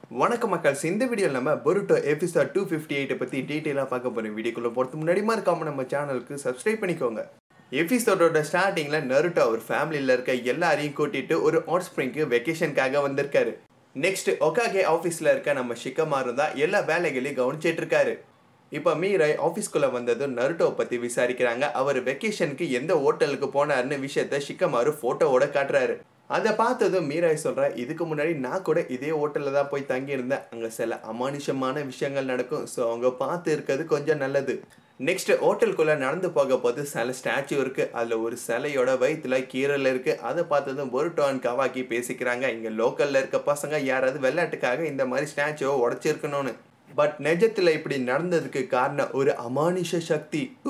வணக்கம் மக்கள்ஸ் இந்த வீடியோவில் நம்ம பொருட்டோ எபிசோட் டூ ஃபிஃப்டி எயிட்டை பற்றி டீட்டெயிலாக பார்க்க போகிறோம் வீடியோக்குள்ளே போகிறது முன்னாடி மறக்காம நம்ம சேனலுக்கு சப்ஸ்கிரைப் பண்ணிக்கோங்க எபிசோடோட ஸ்டார்டிங்கில் நருட்டோ ஒரு ஃபேமிலியில் இருக்க எல்லாரையும் கூட்டிட்டு ஒரு ஹாட் ஸ்ப்ரிங்க்கு வெக்கேஷனுக்காக வந்திருக்காரு நெக்ஸ்ட் ஒகாகே ஆஃபீஸில் இருக்க நம்ம ஷிக்கமாரு தான் எல்லா வேலைகளையும் கவனிச்சிட்டு இருக்காரு இப்போ மீரை ஆஃபீஸ்க்குள்ளே வந்ததும் நருட்டோவை பற்றி விசாரிக்கிறாங்க அவர் வெக்கேஷனுக்கு எந்த ஹோட்டலுக்கு போனாருன்னு விஷயத்த ஷிக்கமாரு ஃபோட்டோவோட காட்டுறாரு அதை பார்த்ததும் மீராய் சொல்கிறா இதுக்கு முன்னாடி நான் கூட இதே ஹோட்டலில் தான் போய் தங்கியிருந்தேன் அங்கே சில அமானுஷமான விஷயங்கள் நடக்கும் ஸோ அவங்க பார்த்து இருக்கிறது கொஞ்சம் நல்லது நெக்ஸ்ட் ஹோட்டலுக்குள்ளே நடந்து போக போது சில ஸ்டாச்சு இருக்குது அதில் ஒரு சிலையோட வயிற்றுல கீரல் இருக்குது அதை பார்த்ததும் பொருட்டோன் கவாக்கி பேசிக்கிறாங்க இங்கே லோக்கலில் இருக்க பசங்க யாராவது விளையாட்டுக்காக இந்த மாதிரி ஸ்டாச்சுவை உடச்சிருக்கணும்னு பட் நிஜத்தில் இப்படி நடந்ததுக்கு காரணம் ஒரு அமானுஷ சக்தி ஊ.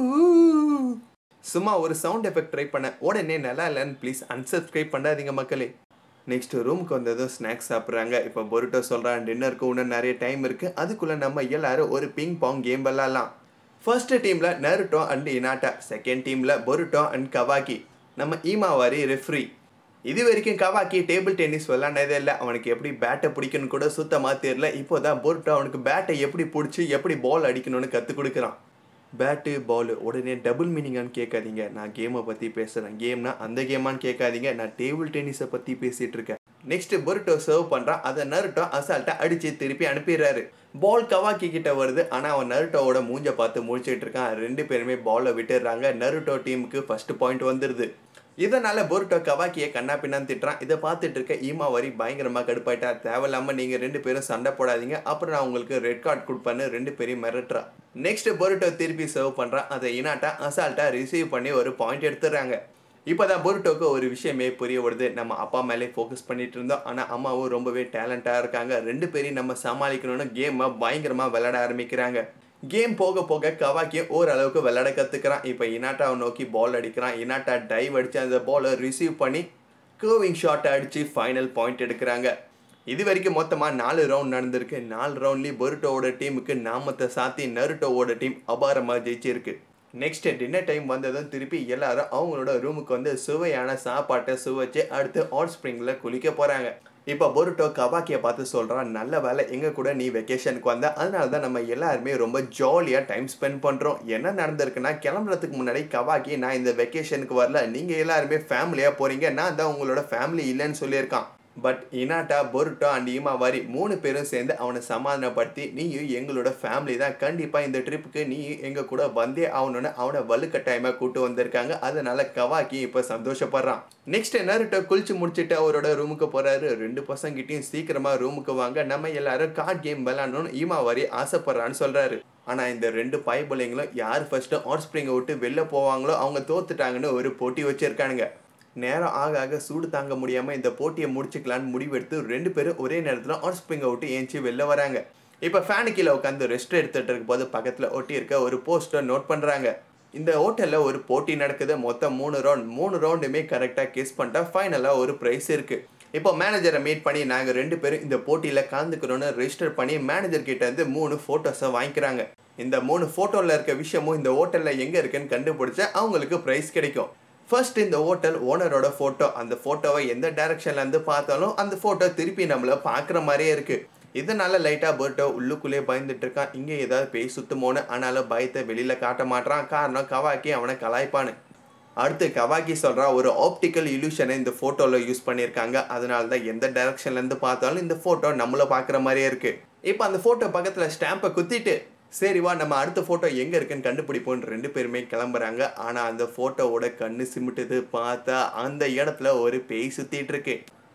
சும்மா ஒரு சவுண்ட் எஃபெக்ட் ட்ரை பண்ண உடனே நல்லா இல்லைன்னு ப்ளீஸ் unsubscribe பண்ணாதீங்க மக்களே நெக்ஸ்ட் ரூமுக்கு வந்ததும் ஸ்நாக்ஸ் சாப்பிட்றாங்க இப்போ பொருட்டோ சொல்கிறான் டின்னருக்கு இன்னும் நிறைய டைம் இருக்குது அதுக்குள்ளே நம்ம எல்லாரும் ஒரு பிங் பாங் கேம் விளாட்லாம் ஃபர்ஸ்ட் டீமில் நருட்டோ அண்ட் இனாட்டா செகண்ட் டீமில் பொருட்டோ அண்ட் கவாக்கி நம்ம ஈமாவாரி ரெஃப்ரி இது வரைக்கும் கவாக்கி டேபிள் டென்னிஸ் விளாண்டதே இல்லை அவனுக்கு எப்படி பேட்டை பிடிக்கணும் கூட சுத்தமாக தெரியல இப்போ தான் பொருட்டோ அவனுக்கு பேட்டை எப்படி பிடிச்சி எப்படி பால் அடிக்கணும்னு கற்றுக் கொடுக்குறான் பேட்டு பால் உடனே டபுள் மீனிங்கான்னு கேட்காதீங்க நான் கேமை பற்றி பேசுகிறேன் கேம்னா அந்த கேமான்னு கேட்காதீங்க நான் டேபிள் டென்னிஸை பற்றி பேசிகிட்டு இருக்கேன் நெக்ஸ்ட் பொருட்டோ சர்வ் பண்ணுறான் அதை நருட்டோ அசால்ட்டாக அடித்து திருப்பி அனுப்பிடுறாரு பால் கவாக்கி கிட்ட வருது ஆனால் அவன் நருட்டோவோட மூஞ்ச பார்த்து முழிச்சிட்டு இருக்கான் ரெண்டு பேருமே பாலை விட்டுடுறாங்க நருட்டோ டீமுக்கு ஃபர்ஸ்ட் பாயிண்ட் வந்துடுது இதனால பொருட்டோ கவாக்கியை கண்ணா பின்னான்னு திட்டுறான் இதை பார்த்துட்டு இருக்க ஈமா வரி பயங்கரமாக கடுப்பாயிட்டா தேவையில்லாம நீங்கள் ரெண்டு பேரும் சண்டை போடாதீங்க அப்புறம் நான் உங்களுக்கு ரெட் கார்டு கொடுப்பேன்னு ரெண்டு பேரையும் மிரட்டுறா நெக்ஸ்ட் பொருட்டோ திருப்பி சர்வ் பண்ணுறான் அதை இனாட்டா அசால்ட்டாக ரிசீவ் பண்ணி ஒரு பாயிண்ட் எடுத்துடுறாங்க இப்போதான் பொருட்டோக்கு ஒரு விஷயமே புரிய வருது நம்ம அப்பா மேலே ஃபோக்கஸ் பண்ணிட்டு இருந்தோம் ஆனால் அம்மாவும் ரொம்பவே டேலண்டாக இருக்காங்க ரெண்டு பேரையும் நம்ம சமாளிக்கணும்னு கேமை பயங்கரமாக விளையாட ஆரம்பிக்கிறாங்க கேம் போக போக கவாக்கி ஓரளவுக்கு விளையாட கற்றுக்கிறான் இப்போ இனாட்டாவை நோக்கி பால் அடிக்கிறான் இனாட்டா டைவ் அடித்து அந்த பாலை ரிசீவ் பண்ணி கர்விங் ஷாட் அடித்து ஃபைனல் பாயிண்ட் எடுக்கிறாங்க இது வரைக்கும் மொத்தமாக நாலு ரவுண்ட் நடந்திருக்கு நாலு ரவுண்ட்லேயும் பொருட்டோவோட டீமுக்கு நாமத்தை சாத்தி நருட்டோவோட டீம் அபாரமாக ஜெயிச்சிருக்கு நெக்ஸ்ட் டின்னர் டைம் வந்ததும் திருப்பி எல்லாரும் அவங்களோட ரூமுக்கு வந்து சுவையான சாப்பாட்டை சுவைச்சு அடுத்து ஹாட் ஸ்ப்ரிங்கில் குளிக்க போகிறாங்க இப்போ பொருட்டோ கவாக்கியை பார்த்து சொல்கிறான் நல்ல வேலை எங்கள் கூட நீ வெக்கேஷனுக்கு வந்த அதனால தான் நம்ம எல்லாருமே ரொம்ப ஜாலியாக டைம் ஸ்பெண்ட் பண்ணுறோம் என்ன நடந்திருக்குன்னா கிளம்புறதுக்கு முன்னாடி கவாக்கி நான் இந்த வெக்கேஷனுக்கு வரல நீங்கள் எல்லாருமே ஃபேமிலியாக போகிறீங்க நான் தான் உங்களோட ஃபேமிலி இல்லைன்னு சொல்லியிருக்கான் பட் இனாட்டா பொருட்டோ அண்ட் ஈமாவாரி மூணு பேரும் சேர்ந்து அவனை சமாதானப்படுத்தி நீயும் எங்களோட ஃபேமிலி தான் கண்டிப்பாக இந்த ட்ரிப்புக்கு நீ எங்கள் கூட வந்தே ஆகணும்னு அவனை வலுக்கட்டாயமாக கூட்டு வந்திருக்காங்க அதனால கவாக்கி இப்போ சந்தோஷப்படுறான் நெக்ஸ்ட் நருட்டோ குளிச்சு முடிச்சுட்டு அவரோட ரூமுக்கு போகிறாரு ரெண்டு பசங்கிட்டையும் சீக்கிரமாக ரூமுக்கு வாங்க நம்ம எல்லாரும் கார்ட் கேம் விளாடணும்னு ஈமாவாரி ஆசைப்படுறான்னு சொல்கிறாரு ஆனால் இந்த ரெண்டு பாய்பிள்ளைங்களும் யார் ஃபஸ்ட்டு ஹாட் ஸ்ப்ரிங்கை விட்டு வெளில போவாங்களோ அவங்க தோத்துட்டாங்கன்னு ஒரு போட்டி வச்சுருக்கானுங்க நேரம் ஆக ஆக சூடு தாங்க முடியாமல் இந்த போட்டியை முடிச்சுக்கலான்னு முடிவெடுத்து ரெண்டு பேரும் ஒரே நேரத்தில் ஹாட் ஸ்ப்ரிங்கை விட்டு ஏஞ்சி வெளில வராங்க இப்போ ஃபேனு கீழே உட்காந்து ரெஸ்ட் எடுத்துகிட்டு இருக்கும் போது பக்கத்தில் ஒட்டி இருக்க ஒரு போஸ்டர் நோட் பண்ணுறாங்க இந்த ஹோட்டலில் ஒரு போட்டி நடக்குது மொத்தம் மூணு ரவுண்ட் மூணு ரவுண்டுமே கரெக்டாக கேஸ் பண்ணிட்டா ஃபைனலாக ஒரு ப்ரைஸ் இருக்குது இப்போ மேனேஜரை மீட் பண்ணி நாங்கள் ரெண்டு பேரும் இந்த போட்டியில் கலந்துக்கிறோன்னு ரெஜிஸ்டர் பண்ணி மேனேஜர் கிட்ட இருந்து மூணு ஃபோட்டோஸை வாங்கிக்கிறாங்க இந்த மூணு ஃபோட்டோவில் இருக்க விஷயமும் இந்த ஹோட்டலில் எங்கே இருக்குன்னு கண்டுபிடிச்சா அவங்களுக்கு ப்ரைஸ் கிடைக்கும் ஃபர்ஸ்ட் இந்த ஹோட்டல் ஓனரோட ஃபோட்டோ அந்த ஃபோட்டோவை எந்த டைரக்ஷன்லேருந்து பார்த்தாலும் அந்த ஃபோட்டோ திருப்பி நம்மளை பார்க்குற மாதிரியே இருக்குது இதனால லைட்டாக பர்ட்டோ உள்ளுக்குள்ளே பயந்துட்டு இருக்கான் இங்கே ஏதாவது பேய் சுத்துமோன்னு ஆனாலும் பயத்தை வெளியில் காட்ட மாட்டான் காரணம் கவாக்கி அவனை கலாய்ப்பானு அடுத்து கவாக்கி சொல்கிறா ஒரு ஆப்டிக்கல் இல்யூஷனை இந்த ஃபோட்டோவில் யூஸ் பண்ணியிருக்காங்க அதனால தான் எந்த டைரக்ஷன்லேருந்து பார்த்தாலும் இந்த ஃபோட்டோ நம்மளை பார்க்குற மாதிரியே இருக்குது இப்போ அந்த ஃபோட்டோ பக்கத்தில் ஸ்டாம்பை குத்திட்டு சரி வா நம்ம அடுத்த ஃபோட்டோ எங்கே இருக்குன்னு கண்டுபிடிப்போம்னு ரெண்டு பேருமே கிளம்புறாங்க ஆனால் அந்த ஃபோட்டோவோட கண்ணு சிமிட்டுது பார்த்தா அந்த இடத்துல ஒரு பேய் சுற்றிட்டு இருக்கு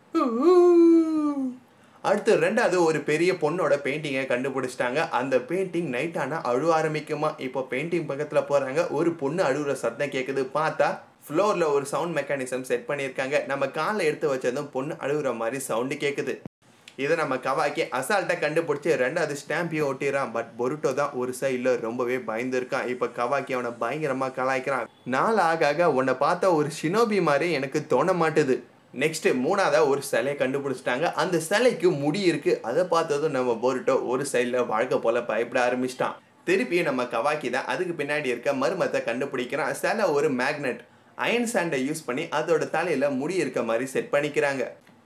அடுத்து ரெண்டாவது ஒரு பெரிய பொண்ணோட பெயிண்டிங்கை கண்டுபிடிச்சிட்டாங்க அந்த பெயிண்டிங் நைட் ஆனால் அழுவ ஆரம்பிக்குமா இப்போ பெயிண்டிங் பக்கத்தில் போகிறாங்க ஒரு பொண்ணு அழுகுற சத்தம் கேட்குது பார்த்தா ஃப்ளோரில் ஒரு சவுண்ட் மெக்கானிசம் செட் பண்ணியிருக்காங்க நம்ம காலை எடுத்து வச்சதும் பொண்ணு அழுகுற மாதிரி சவுண்டு கேட்குது இதை நம்ம கவாக்கி அசால்ட்டாக கண்டுபிடிச்சி ரெண்டாவது ஸ்டாம்பையும் ஒட்டிடுறான் பட் பொருட்டோ தான் ஒரு சைடில் ரொம்பவே பயந்துருக்கான் இப்போ கவாக்கி அவனை பயங்கரமாக கலாய்க்கிறான் நாள் ஆக ஆக உன்னை பார்த்தா ஒரு ஷினோபி மாதிரி எனக்கு தோண மாட்டுது நெக்ஸ்ட் மூணாவதாக ஒரு சிலையை கண்டுபிடிச்சிட்டாங்க அந்த சிலைக்கு முடி இருக்கு அதை பார்த்ததும் நம்ம பொருட்டோ ஒரு சைடில் வாழ்க்கை போல பயப்பட ஆரம்பிச்சிட்டான் திருப்பி நம்ம கவாக்கி தான் அதுக்கு பின்னாடி இருக்க மர்மத்தை கண்டுபிடிக்கிறான் சிலை ஒரு மேக்னெட் அயன் சாண்டை யூஸ் பண்ணி அதோட தலையில் முடி இருக்க மாதிரி செட் பண்ணிக்கிறாங்க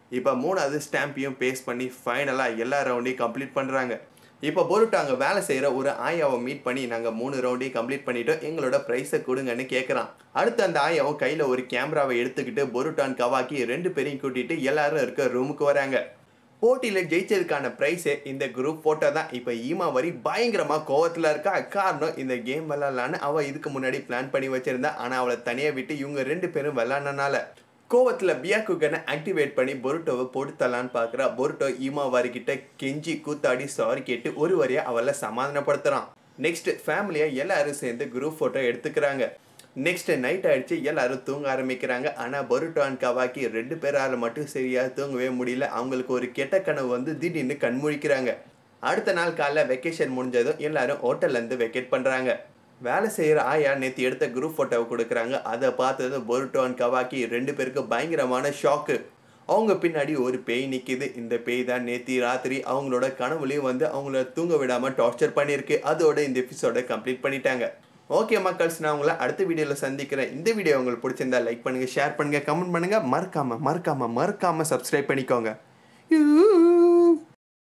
இப்போ மூணாவது ஸ்டாம்பையும் பேஸ்ட் பண்ணி ஃபைனலாக எல்லா ரவுண்டையும் கம்ப்ளீட் பண்ணுறாங்க இப்போ பொருட்டு அங்கே வேலை செய்கிற ஒரு ஆயாவை மீட் பண்ணி நாங்கள் மூணு ரவுண்டையும் கம்ப்ளீட் பண்ணிட்டோம் எங்களோட ப்ரைஸை கொடுங்கன்னு கேட்குறான் அடுத்து அந்த ஆயாவும் கையில் ஒரு கேமராவை எடுத்துக்கிட்டு பொருட்டான் கவாக்கி ரெண்டு பேரையும் கூட்டிகிட்டு எல்லாரும் இருக்க ரூமுக்கு வராங்க போட்டியில் ஜெயிச்சதுக்கான ப்ரைஸே இந்த குரூப் ஃபோட்டோ தான் இப்போ ஈமா வரி பயங்கரமாக கோவத்தில் இருக்கா காரணம் இந்த கேம் விளாட்லான்னு அவள் இதுக்கு முன்னாடி பிளான் பண்ணி வச்சிருந்தா ஆனால் அவளை தனியாக விட்டு இவங்க ரெண்டு பேரும் விளாட்னனால கோவத்தில் பியாக்குகனை ஆக்டிவேட் பண்ணி பொருட்டோவை போட்டு தரலான்னு பார்க்குறா பொருட்டோ ஈமா வாரிக்கிட்ட கெஞ்சி கூத்தாடி சாரி கேட்டு ஒரு வரியாக அவளை சமாதானப்படுத்துகிறான் நெக்ஸ்ட் ஃபேமிலியாக எல்லாரும் சேர்ந்து குரூப் ஃபோட்டோ எடுத்துக்கிறாங்க நெக்ஸ்ட் நைட் ஆயிடுச்சு எல்லாரும் தூங்க ஆரம்பிக்கிறாங்க ஆனால் பருட்டோ அண்ட் கவாக்கி ரெண்டு பேரால் மட்டும் சரியாக தூங்கவே முடியல அவங்களுக்கு ஒரு கெட்ட கனவு வந்து திடீர்னு கண்முழிக்கிறாங்க அடுத்த நாள் காலைல வெக்கேஷன் முடிஞ்சதும் எல்லாரும் ஹோட்டல்லேருந்து வெக்கேட் பண்ணுறாங்க வேலை செய்கிற ஆயா நேற்று எடுத்த குரூப் ஃபோட்டோவை கொடுக்குறாங்க அதை பார்த்தது பொருட்டோ அண்ட் கவாக்கி ரெண்டு பேருக்கு பயங்கரமான ஷாக்கு அவங்க பின்னாடி ஒரு பேய் நிற்கிது இந்த பேய் தான் நேற்று ராத்திரி அவங்களோட கனவுலையும் வந்து அவங்கள தூங்க விடாமல் டார்ச்சர் பண்ணியிருக்கு அதோட இந்த எபிசோட கம்ப்ளீட் பண்ணிட்டாங்க ஓகே மக்கள்ஸ் நான் உங்களை அடுத்த வீடியோவில் சந்திக்கிறேன் இந்த வீடியோ உங்களுக்கு பிடிச்சிருந்தா லைக் பண்ணுங்கள் ஷேர் பண்ணுங்கள் கமெண்ட் பண்ணுங்கள் மறக்காமல் மறக்காமல் மறக்காமல் சப்ஸ்கிரைப் பண்ணிக்கோங்க